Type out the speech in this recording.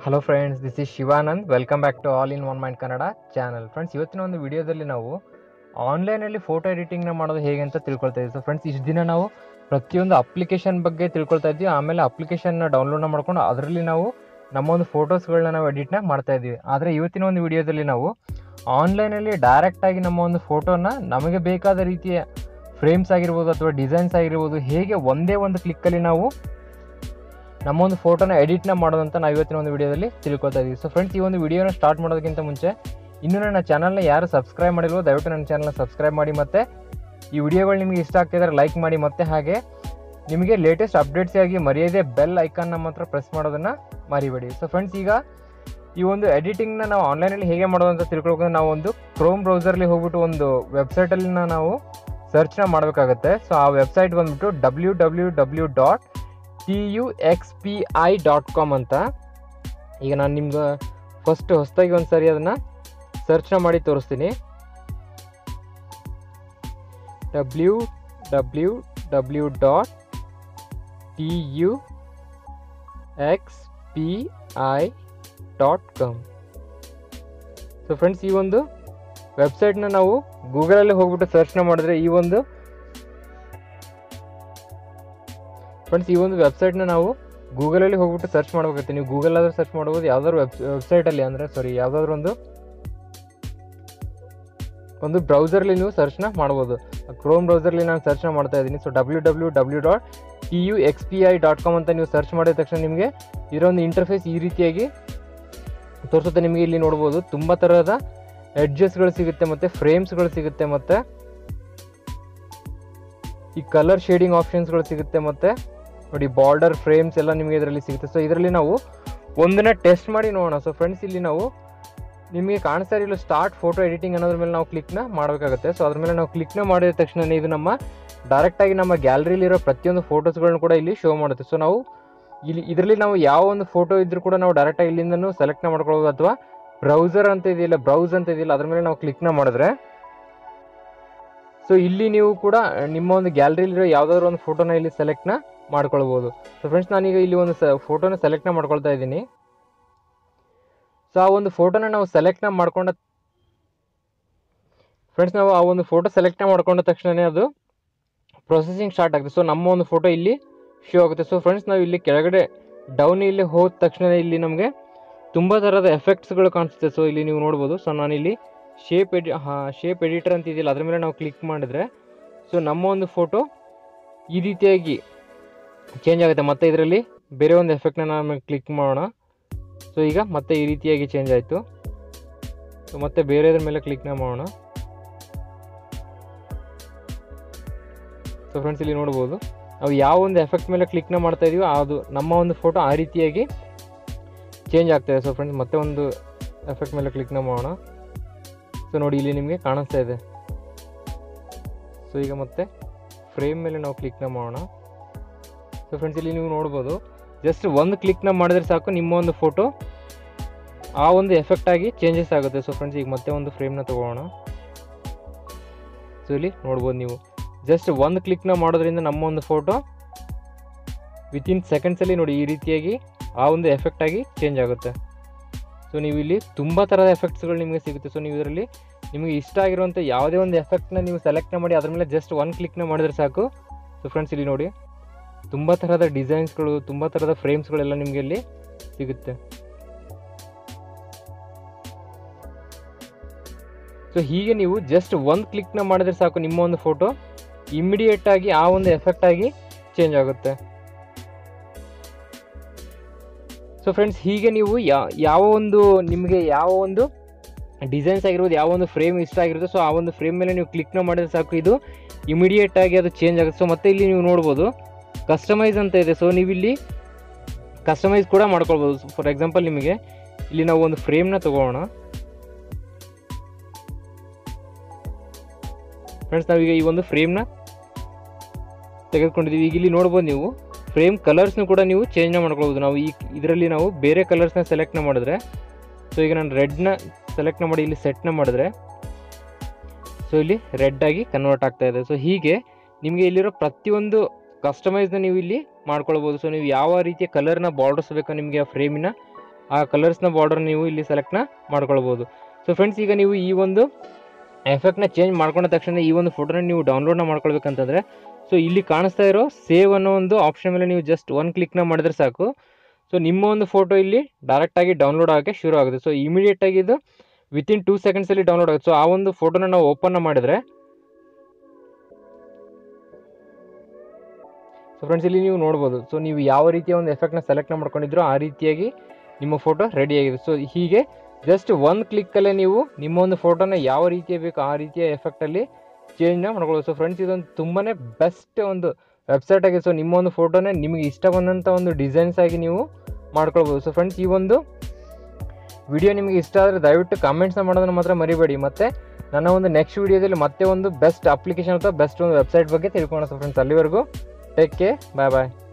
hello friends this is Shivanand welcome back to all in one mind Kannada channel friends ಇವತ್ತಿನ ಒಂದು ವಿಡಿಯೋದಲ್ಲಿ ನಾವು ಆನ್ಲೈನಲ್ಲಿ ಫೋಟೋ ಎಡಿಟಿಂಗ್ನ ಮಾಡೋದು ಹೇಗೆ ಅಂತ ತಿಳ್ಕೊಳ್ತಾ ಇದ್ದೀವಿ ಸೊ ಫ್ರೆಂಡ್ಸ್ ಇಷ್ಟು ದಿನ ನಾವು ಪ್ರತಿಯೊಂದು ಅಪ್ಲಿಕೇಶನ್ ಬಗ್ಗೆ ತಿಳ್ಕೊಳ್ತಾ ಇದ್ವಿ ಆಮೇಲೆ ಅಪ್ಲಿಕೇಶನ್ನ ಡೌನ್ಲೋಡ್ನ ಮಾಡ್ಕೊಂಡು ಅದರಲ್ಲಿ ನಾವು ನಮ್ಮ ಒಂದು ಫೋಟೋಸ್ಗಳನ್ನ ನಾವು ಎಡಿಟ್ನ ಮಾಡ್ತಾ ಇದ್ವಿ ಆದರೆ ಇವತ್ತಿನ ಒಂದು ವಿಡಿಯೋದಲ್ಲಿ ನಾವು ಆನ್ಲೈನಲ್ಲಿ ಡೈರೆಕ್ಟಾಗಿ ನಮ್ಮ ಒಂದು ಫೋಟೋನ ನಮಗೆ ಬೇಕಾದ ರೀತಿಯ ಫ್ರೇಮ್ಸ್ ಆಗಿರ್ಬೋದು ಅಥವಾ ಡಿಸೈನ್ಸ್ ಆಗಿರ್ಬೋದು ಹೇಗೆ ಒಂದೇ ಒಂದು ಕ್ಲಿಕ್ಕಲ್ಲಿ ನಾವು ನಮ್ಮ ಒಂದು ಫೋಟೋನ ಎಡಿಟ್ನ ಮಾಡೋದಂತ ನಾವು ಇವತ್ತಿನ ಒಂದು ವಿಡಿಯೋದಲ್ಲಿ ತಿಳ್ಕೊತಾ ಇದ್ದೀವಿ ಸೊ ಫ್ರೆಂಡ್ಸ್ ಈ ಒಂದು ವಿಡಿಯೋನ ಸ್ಟಾರ್ಟ್ ಮಾಡೋದಕ್ಕಿಂತ ಮುಂಚೆ ಇನ್ನೂ ನನ್ನ ಚಾನಲ್ನ ಯಾರು ಸಬ್ಸ್ಕ್ರೈಬ್ ಮಾಡಿಲ್ವೋ ದಯವಿಟ್ಟು ನನ್ನ ಚಾನಲ್ನ ಸಬ್ಸ್ಕ್ರೈಬ್ ಮಾಡಿ ಮತ್ತು ಈ ವಿಡಿಯೋಗಳು ನಿಮಗೆ ಇಷ್ಟ ಆಗ್ತಿದ್ರೆ ಲೈಕ್ ಮಾಡಿ ಮತ್ತೆ ಹಾಗೆ ನಿಮಗೆ ಲೇಟೆಸ್ಟ್ ಅಪ್ಡೇಟ್ಸ್ ಆಗಿ ಮರೆಯದೆ ಬೆಲ್ ಐಕಾನ್ನ ಮಾತ್ರ ಪ್ರೆಸ್ ಮಾಡೋದನ್ನು ಮರಿಬೇಡಿ ಸೊ ಫ್ರೆಂಡ್ಸ್ ಈಗ ಈ ಒಂದು ಎಡಿಟಿಂಗ್ನ ನಾವು ಆನ್ಲೈನಲ್ಲಿ ಹೇಗೆ ಮಾಡೋದು ಅಂತ ತಿಳ್ಕೊಳಕ್ಕೆ ನಾವು ಒಂದು ಕ್ರೋಮ್ ಬ್ರೌಸರ್ಲಿ ಹೋಗ್ಬಿಟ್ಟು ಒಂದು ವೆಬ್ಸೈಟಲ್ಲಿ ನಾವು ಸರ್ಚ್ನ ಮಾಡಬೇಕಾಗತ್ತೆ ಸೊ ಆ ವೆಬ್ಸೈಟ್ ಬಂದ್ಬಿಟ್ಟು W W W dot T U X P I dot com ಅಂತ ಈಗ ನಾನು ನಿಮ್ಗೆ ಫಸ್ಟ್ ಹೊಸದಾಗಿ ಒಂದು ಸರಿ ಅದನ್ನು ಸರ್ಚ್ನ ಮಾಡಿ ತೋರಿಸ್ತೀನಿ W W W dot T U X P I dot com so friends ಈ ಒಂದು ವೆಬ್ಸೈಟ್ನ ನಾವು ಗೂಗಲಲ್ಲಿ ಹೋಗ್ಬಿಟ್ಟು ಸರ್ಚ್ನ ಮಾಡಿದ್ರೆ ಈ ಒಂದು ಫ್ರೆಂಡ್ಸ್ ಈ ಒಂದು ವೆಬ್ಸೈಟ್ನ ನಾವು ಗೂಗಲಲ್ಲಿ ಹೋಗ್ಬಿಟ್ಟು ಸರ್ಚ್ ಮಾಡಬೇಕಾಗುತ್ತೆ ನೀವು ಗೂಗಲ್ ಆದರೂ ಸರ್ಚ್ ಮಾಡ್ಬೋದು ಯಾವ್ದಾದ್ರು ವೆಬ್ ವೆಬ್ಸೈಟಲ್ಲಿ ಅಂದರೆ ಸಾರಿ ಯಾವುದಾದ್ರೂ ಒಂದು ಒಂದು ಬ್ರೌಸರ್ಲಿ ನೀವು ಸರ್ಚ್ನ ಮಾಡ್ಬೋದು ಕ್ರೋಮ್ ಬ್ರೌಸರ್ಲಿ ನಾನು ಸರ್ಚ್ನ ಮಾಡ್ತಾ ಇದ್ದೀನಿ so W W W dot T U X P I dot com ಅಂತ ನೀವು ಸರ್ಚ್ ಮಾಡಿದ ತಕ್ಷಣ ನಿಮಗೆ ಇರೋ ಒಂದು ಇಂಟರ್ಫೇಸ್ ಈ ರೀತಿಯಾಗಿ ತೋರಿಸುತ್ತೆ ನಿಮಗೆ ಇಲ್ಲಿ ನೋಡ್ಬೋದು ತುಂಬ ಥರದ ಎಡ್ಜಸ್ಗಳು ಸಿಗುತ್ತೆ ಮತ್ತು ಫ್ರೇಮ್ಸ್ಗಳು ಸಿಗುತ್ತೆ ಮತ್ತು ಈ ಕಲರ್ ಶೇಡಿಂಗ್ ಆಪ್ಷನ್ಸ್ಗಳು ಸಿಗುತ್ತೆ ಮತ್ತು ನೋಡಿ ಬಾರ್ಡರ್ ಫ್ರೇಮ್ಸ್ ಎಲ್ಲ ನಿಮಗೆ ಇದರಲ್ಲಿ ಸಿಗುತ್ತೆ ಸೊ ಇದರಲ್ಲಿ ನಾವು ಒಂದನ್ನ ಟೆಸ್ಟ್ ಮಾಡಿ ನೋಡೋಣ ಸೊ ಫ್ರೆಂಡ್ಸ್ ಇಲ್ಲಿ ನಾವು ನಿಮಗೆ ಕಾಣಿಸ್ತಾ ಇರಲಿಲ್ಲ ಸ್ಟಾರ್ಟ್ ಫೋಟೋ ಎಡಿಟಿಂಗ್ ಅನ್ನೋದ್ರ ಮೇಲೆ ನಾವು ಕ್ಲಿಕ್ನ ಮಾಡಬೇಕಾಗುತ್ತೆ ಸೊ ಅದ್ರ ಮೇಲೆ ನಾವು ಕ್ಲಿಕ್ನ ಮಾಡಿದ ತಕ್ಷಣ ಇದು ನಮ್ಮ ಡೈರೆಕ್ಟಾಗಿ ನಮ್ಮ ಗ್ಯಾಲರಿಲಿರೋ ಪ್ರತಿಯೊಂದು ಫೋಟೋಸ್ಗಳನ್ನ ಕೂಡ ಇಲ್ಲಿ ಶೋ ಮಾಡುತ್ತೆ ಸೊ ನಾವು ಇಲ್ಲಿ ಇದರಲ್ಲಿ ನಾವು ಯಾವ ಒಂದು ಫೋಟೋ ಇದ್ರೂ ಕೂಡ ನಾವು ಡೈರೆಕ್ಟಾಗಿ ಇಲ್ಲಿಂದನೂ ಸೆಲೆಕ್ಟ್ನ ಮಾಡ್ಕೊಳ್ಬೋದು ಅಥವಾ ಬ್ರೌಸರ್ ಅಂತ ಇದೆಯಲ್ಲ ಬ್ರೌಸ್ ಅಂತ ಇದೆಯಲ್ಲ ಅದ್ರ ಮೇಲೆ ನಾವು ಕ್ಲಿಕ್ನ ಮಾಡಿದ್ರೆ ಸೊ ಇಲ್ಲಿ ನೀವು ಕೂಡ ನಿಮ್ಮ ಒಂದು ಗ್ಯಾಲರಿಲಿರೋ ಯಾವುದಾದ್ರು ಒಂದು ಫೋಟೋನ ಇಲ್ಲಿ ಸೆಲೆಕ್ಟ್ನ ಮಾಡ್ಕೊಳ್ಬೋದು ಸೊ ಫ್ರೆಂಡ್ಸ್ ನಾನೀಗ ಇಲ್ಲಿ ಒಂದು ಸ ಫೋಟೋನ ಸೆಲೆಕ್ಟ್ನ ಮಾಡ್ಕೊಳ್ತಾ ಇದ್ದೀನಿ ಸೊ ಆ ಒಂದು ಫೋಟೋನ ನಾವು ಸೆಲೆಕ್ಟ್ನ ಮಾಡ್ಕೊಂಡ ಫ್ರೆಂಡ್ಸ್ ನಾವು ಆ ಒಂದು ಫೋಟೋ ಸೆಲೆಕ್ಟ್ನ ಮಾಡ್ಕೊಂಡ ತಕ್ಷಣವೇ ಅದು ಪ್ರೊಸೆಸಿಂಗ್ ಸ್ಟಾರ್ಟ್ ಆಗುತ್ತೆ ಸೊ ನಮ್ಮ ಒಂದು ಫೋಟೋ ಇಲ್ಲಿ ಶೋ ಆಗುತ್ತೆ ಸೊ ಫ್ರೆಂಡ್ಸ್ ನಾವು ಇಲ್ಲಿ ಕೆಳಗಡೆ ಡೌನ್ ಇಲ್ಲಿ ಹೋದ ತಕ್ಷಣ ಇಲ್ಲಿ ನಮಗೆ ತುಂಬ ಥರದ ಎಫೆಕ್ಟ್ಸ್ಗಳು ಕಾಣಿಸುತ್ತೆ ಸೊ ಇಲ್ಲಿ ನೀವು ನೋಡ್ಬೋದು ಸೊ ನಾನಿಲ್ಲಿ ಶೇಪ್ ಎಡಿ ಹಾಂ ಶೇಪ್ ಎಡಿಟರ್ ಅಂತ ಇದೆಯಲ್ಲ ಅದ್ರ ಮೇಲೆ ನಾವು ಕ್ಲಿಕ್ ಮಾಡಿದ್ರೆ ಸೊ ನಮ್ಮ ಒಂದು ಫೋಟೋ ಈ ರೀತಿಯಾಗಿ ಚೇಂಜ್ ಆಗುತ್ತೆ ಮತ್ತು ಇದರಲ್ಲಿ ಬೇರೆ ಒಂದು ಎಫೆಕ್ಟ್ನ ನಾನು ಕ್ಲಿಕ್ ಮಾಡೋಣ ಸೊ ಈಗ ಮತ್ತೆ ಈ ರೀತಿಯಾಗಿ ಚೇಂಜ್ ಆಯಿತು ಸೊ ಮತ್ತೆ ಬೇರೆದ್ರ ಮೇಲೆ ಕ್ಲಿಕ್ನ ಮಾಡೋಣ ಸೊ ಫ್ರೆಂಡ್ಸ್ ಇಲ್ಲಿ ನೋಡ್ಬೋದು ನಾವು ಯಾವ ಒಂದು ಎಫೆಕ್ಟ್ ಮೇಲೆ ಕ್ಲಿಕ್ನ ಮಾಡ್ತಾ ಇದೀವೋ ಅದು ನಮ್ಮ ಒಂದು ಫೋಟೋ ಆ ರೀತಿಯಾಗಿ ಚೇಂಜ್ ಆಗ್ತಾಯಿದೆ ಸೊ ಫ್ರೆಂಡ್ಸ್ ಮತ್ತೆ ಒಂದು ಎಫೆಕ್ಟ್ ಮೇಲೆ ಕ್ಲಿಕ್ನ ಮಾಡೋಣ ಸೊ ನೋಡಿ ಇಲ್ಲಿ ನಿಮಗೆ ಕಾಣಿಸ್ತಾ ಇದೆ ಸೊ ಈಗ ಮತ್ತೆ ಫ್ರೇಮ್ ಮೇಲೆ ನಾವು ಕ್ಲಿಕ್ನ ಮಾಡೋಣ ಸೊ ಫ್ರೆಂಡ್ಸ್ ಇಲ್ಲಿ ನೀವು ನೋಡ್ಬೋದು ಜಸ್ಟ್ ಒಂದು ಕ್ಲಿಕ್ನ ಮಾಡಿದ್ರೆ ಸಾಕು ನಿಮ್ಮ ಒಂದು ಫೋಟೋ ಆ ಒಂದು ಎಫೆಕ್ಟ್ ಆಗಿ ಚೇಂಜಸ್ ಆಗುತ್ತೆ ಸೊ ಫ್ರೆಂಡ್ಸ್ ಈಗ ಮತ್ತೆ ಒಂದು ಫ್ರೇಮ್ನ ತೊಗೊಳ್ಳೋಣ ಸೊ ಇಲ್ಲಿ ನೋಡ್ಬೋದು ನೀವು ಜಸ್ಟ್ ಒಂದು ಕ್ಲಿಕ್ನ ಮಾಡೋದ್ರಿಂದ ನಮ್ಮ ಒಂದು ಫೋಟೋ ವಿತಿನ್ ಸೆಕೆಂಡ್ಸಲ್ಲಿ ನೋಡಿ ಈ ರೀತಿಯಾಗಿ ಆ ಒಂದು ಎಫೆಕ್ಟ್ ಆಗಿ ಚೇಂಜ್ ಆಗುತ್ತೆ ಸೊ ನೀವು ಇಲ್ಲಿ ತುಂಬ ಥರದ ಎಫೆಕ್ಟ್ಸ್ಗಳು ನಿಮಗೆ ಸಿಗುತ್ತೆ ಸೊ ನೀವು ಇದರಲ್ಲಿ ನಿಮಗೆ ಇಷ್ಟ ಆಗಿರುವಂಥ ಯಾವುದೇ ಒಂದು ಎಫೆಕ್ಟ್ನ ನೀವು ಸೆಲೆಕ್ಟ್ನ ಮಾಡಿ ಅದ್ರ ಮೇಲೆ ಜಸ್ಟ್ ಒನ್ ಕ್ಲಿಕ್ನ ಮಾಡಿದ್ರೆ ಸಾಕು ಸೊ ಫ್ರೆಂಡ್ಸ್ ಇಲ್ಲಿ ನೋಡಿ ತುಂಬ ಥರದ ಡಿಸೈನ್ಸ್ಗಳು ತುಂಬ ಥರದ ಫ್ರೇಮ್ಸ್ಗಳೆಲ್ಲ ನಿಮಗೆ ಇಲ್ಲಿ ಸಿಗುತ್ತೆ ಸೊ ಹೀಗೆ ನೀವು ಜಸ್ಟ್ ಒಂದು ಕ್ಲಿಕ್ನ ಮಾಡಿದ್ರೆ ಸಾಕು ನಿಮ್ಮ ಒಂದು ಫೋಟೋ ಇಮಿಡಿಯೇಟ್ ಆಗಿ ಆ ಒಂದು ಎಫೆಕ್ಟ್ ಆಗಿ ಚೇಂಜ್ ಆಗುತ್ತೆ ಸೊ ಫ್ರೆಂಡ್ಸ್ ಹೀಗೆ ನೀವು ಯಾವ ಒಂದು ನಿಮಗೆ ಯಾವ ಒಂದು ಡಿಸೈನ್ಸ್ ಆಗಿರ್ಬೋದು ಯಾವ ಒಂದು ಫ್ರೇಮ್ ಇಷ್ಟ ಆಗಿರುತ್ತೆ ಸೊ ಆ ಒಂದು ಫ್ರೇಮ್ ಮೇಲೆ ನೀವು ಕ್ಲಿಕ್ನ ಮಾಡಿದ್ರೆ ಸಾಕು ಇದು ಇಮಿಡಿಯೇಟ್ ಆಗಿ ಅದು ಚೇಂಜ್ ಆಗುತ್ತೆ ಸೊ ಮತ್ತೆ ಇಲ್ಲಿ ನೀವು ನೋಡ್ಬೋದು ಕಸ್ಟಮೈಸ್ ಅಂತ ಇದೆ ಸೊ ನೀವು ಇಲ್ಲಿ ಕಸ್ಟಮೈಸ್ ಕೂಡ ಮಾಡ್ಕೊಳ್ಬೋದು ಫಾರ್ ಎಕ್ಸಾಂಪಲ್ ನಿಮಗೆ ಇಲ್ಲಿ ನಾವು ಒಂದು ಫ್ರೇಮ್ನ ತಗೊಳ್ಳೋಣ ಫ್ರೆಂಡ್ಸ್ ನಾವೀಗ ಈ ಒಂದು ಫ್ರೇಮ್ನ ತೆಗೆದುಕೊಂಡಿದ್ದೀವಿ ಈಗ ಇಲ್ಲಿ ನೋಡ್ಬೋದು ನೀವು ಫ್ರೇಮ್ ಕಲರ್ಸ್ನು ಕೂಡ ನೀವು ಚೇಂಜ್ನ ಮಾಡ್ಕೊಳ್ಬೋದು ನಾವು ಈ ಇದರಲ್ಲಿ ನಾವು ಬೇರೆ ಕಲರ್ಸ್ನ ಸೆಲೆಕ್ಟ್ನ ಮಾಡಿದ್ರೆ ಸೊ ಈಗ ನಾನು ರೆಡ್ನ ಸೆಲೆಕ್ಟ್ನ ಮಾಡಿ ಇಲ್ಲಿ ಸೆಟ್ನ ಮಾಡಿದ್ರೆ ಸೊ ಇಲ್ಲಿ ರೆಡ್ ಆಗಿ ಕನ್ವರ್ಟ್ ಆಗ್ತಾ ಇದೆ ಸೊ ಹೀಗೆ ನಿಮಗೆ ಇಲ್ಲಿರೋ ಪ್ರತಿಯೊಂದು ಕಸ್ಟಮೈಸ್ನ ನೀವು ಇಲ್ಲಿ ಮಾಡ್ಕೊಳ್ಬೋದು ಸೊ ನೀವು ಯಾವ ರೀತಿಯ ಕಲರ್ನ ಬಾರ್ಡರ್ಸ್ ಬೇಕೋ ನಿಮಗೆ ಆ ಫ್ರೇಮಿನ ಆ ಕಲರ್ಸ್ನ ಬಾರ್ಡರ್ ನೀವು ಇಲ್ಲಿ ಸೆಲೆಕ್ಟ್ನ ಮಾಡ್ಕೊಳ್ಬೋದು ಸೊ ಫ್ರೆಂಡ್ಸ್ ಈಗ ನೀವು ಈ ಒಂದು ಎಫೆಕ್ಟ್ನ ಚೇಂಜ್ ಮಾಡ್ಕೊಂಡ ತಕ್ಷಣ ಈ ಒಂದು ಫೋಟೋನ ನೀವು ಡೌನ್ಲೋಡ್ನ ಮಾಡ್ಕೊಳ್ಬೇಕಂತಂದರೆ ಸೊ ಇಲ್ಲಿ ಕಾಣಿಸ್ತಾ ಇರೋ ಸೇವ್ ಅನ್ನೋ ಒಂದು ಆಪ್ಷನ್ ಮೇಲೆ ನೀವು ಜಸ್ಟ್ ಒನ್ ಕ್ಲಿಕ್ನ ಮಾಡಿದ್ರೆ ಸಾಕು ಸೊ ನಿಮ್ಮ ಒಂದು ಫೋಟೋ ಇಲ್ಲಿ ಡೈರೆಕ್ಟಾಗಿ ಡೌನ್ಲೋಡ್ ಆಗೋಕ್ಕೆ ಶುರು ಆಗುತ್ತೆ ಸೊ ಇಮಿಡಿಯೇಟಾಗಿ ಇದು ವಿತಿನ್ ಟೂ ಸೆಕೆಂಡ್ಸಲ್ಲಿ ಡೌನ್ಲೋಡ್ ಆಗುತ್ತೆ ಸೊ ಆ ಒಂದು ಫೋಟೋನ ನಾವು ಓಪನ್ನ ಮಾಡಿದ್ರೆ ಸೊ ಫ್ರೆಂಡ್ಸ್ ಇಲ್ಲಿ ನೀವು ನೋಡ್ಬೋದು ಸೊ ನೀವು ಯಾವ ರೀತಿಯ ಒಂದು ಎಫೆಕ್ಟ್ನ ಸೆಲೆಕ್ಟ್ ಮಾಡ್ಕೊಂಡಿದ್ರೋ ಆ ರೀತಿಯಾಗಿ ನಿಮ್ಮ ಫೋಟೋ ರೆಡಿ ಆಗಿದೆ ಸೊ ಹೀಗೆ ಜಸ್ಟ್ ಒಂದು ಕ್ಲಿಕ್ಕಲ್ಲೇ ನೀವು ನಿಮ್ಮ ಒಂದು ಫೋಟೋನ ಯಾವ ರೀತಿಯ ಬೇಕು ಆ ರೀತಿಯ ಎಫೆಕ್ಟಲ್ಲಿ ಚೇಂಜ್ನ ಮಾಡ್ಕೊಳ್ಳೋದು ಸೊ ಫ್ರೆಂಡ್ಸ್ ಇದೊಂದು ತುಂಬಾ ಬೆಸ್ಟ್ ಒಂದು ವೆಬ್ಸೈಟ್ ಆಗಿದೆ ಸೊ ನಿಮ್ಮ ಒಂದು ಫೋಟೋನೇ ನಿಮಗೆ ಇಷ್ಟ ಬಂದಂಥ ಒಂದು ಡಿಸೈನ್ಸ್ ಆಗಿ ನೀವು ಮಾಡ್ಕೊಳ್ಬೋದು ಸೊ ಫ್ರೆಂಡ್ಸ್ ಈ ಒಂದು ವಿಡಿಯೋ ನಿಮಗೆ ಇಷ್ಟ ಆದರೆ ದಯವಿಟ್ಟು ಕಾಮೆಂಟ್ಸ್ನ ಮಾಡೋದನ್ನು ಮಾತ್ರ ಮರಿಬೇಡಿ ಮತ್ತು ನನ್ನ ಒಂದು ನೆಕ್ಸ್ಟ್ ವಿಡಿಯೋದಲ್ಲಿ ಮತ್ತೆ ಒಂದು ಬೆಸ್ಟ್ ಅಪ್ಲಿಕೇಶನ್ ಅಥವಾ ಬೆಸ್ಟ್ ಒಂದು ವೆಬ್ಸೈಟ್ ಬಗ್ಗೆ ತಿಳ್ಕೊಳ್ಳೋಣ ಸೊ ಫ್ರೆಂಡ್ಸ್ ಅಲ್ಲಿವರೆಗೂ ಟೇಕ್ ಕೇರ್ ಬಾಯ್ ಬಾಯ್